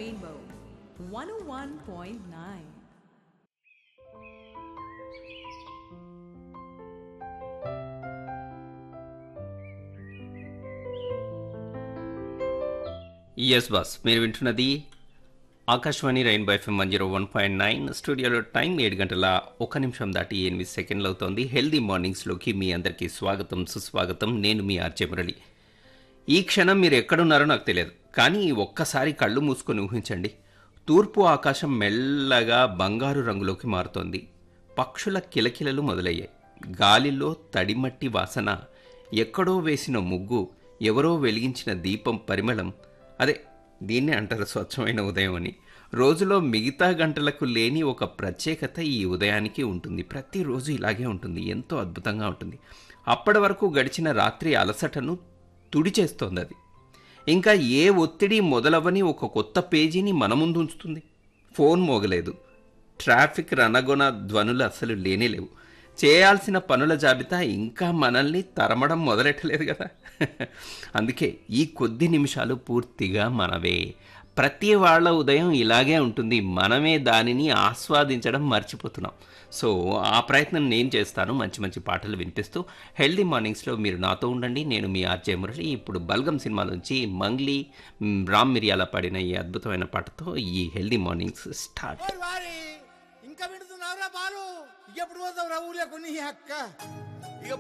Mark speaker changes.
Speaker 1: Rainbow 101.9.
Speaker 2: Yes boss మీరు వింటున్నది Akashvani rainbow FM one zero one point nine స్టూడియోలో time ఏడు గంటల ఒక నిమిషం దాటి ఎనిమిది సెకండ్లు అవుతోంది హెల్దీ మార్నింగ్స్లోకి మీ అందరికీ స్వాగతం సుస్వాగతం నేను మీ ఆర్జే మురళి ఈ క్షణం మీరు ఎక్కడున్నారో నాకు తెలియదు కానీ ఒక్కసారి కళ్ళు మూసుకొని ఊహించండి తూర్పు ఆకాశం మెల్లగా బంగారు రంగులోకి మారుతోంది పక్షుల కిలకిలలు మొదలయ్యాయి గాలిలో తడిమట్టి వాసన ఎక్కడో వేసిన ముగ్గు ఎవరో వెలిగించిన దీపం పరిమళం అదే దీన్నే అంటారు స్వచ్ఛమైన ఉదయం అని రోజులో మిగతా గంటలకు లేని ఒక ప్రత్యేకత ఈ ఉదయానికి ఉంటుంది ప్రతిరోజు ఇలాగే ఉంటుంది ఎంతో అద్భుతంగా ఉంటుంది అప్పటి వరకు గడిచిన రాత్రి అలసటను తుడిచేస్తోంది అది ఇంకా ఏ ఒత్తిడి మొదలవని ఒక కొత్త పేజీని మన ముందు ఉంచుతుంది ఫోన్ మోగలేదు ట్రాఫిక్ రణగొన ధ్వనులు అసలు లేనేలేవు చేయాల్సిన పనుల జాబితా ఇంకా మనల్ని తరమడం మొదలెట్టలేదు కదా అందుకే ఈ కొద్ది నిమిషాలు పూర్తిగా మనవే ప్రతి వాళ్ళ ఉదయం ఇలాగే ఉంటుంది మనమే దానిని ఆస్వాదించడం మర్చిపోతున్నాం సో ఆ ప్రయత్నం నేను చేస్తాను మంచి మంచి పాటలు వినిపిస్తూ హెల్దీ మార్నింగ్స్లో మీరు నాతో ఉండండి నేను మీ ఆర్జే మురళి ఇప్పుడు బల్గం సినిమాలోంచి మంగ్లీ మ్, రామ్ మిరియాల పాడిన ఈ అద్భుతమైన పాటతో ఈ హెల్దీ మార్నింగ్స్ స్టార్ట్
Speaker 3: ఓయ్ వారి ఇంకా వింటున్నావురా బాలు ఎప్పుడు పోతావురా ఊర్లో కొన్ని అక్క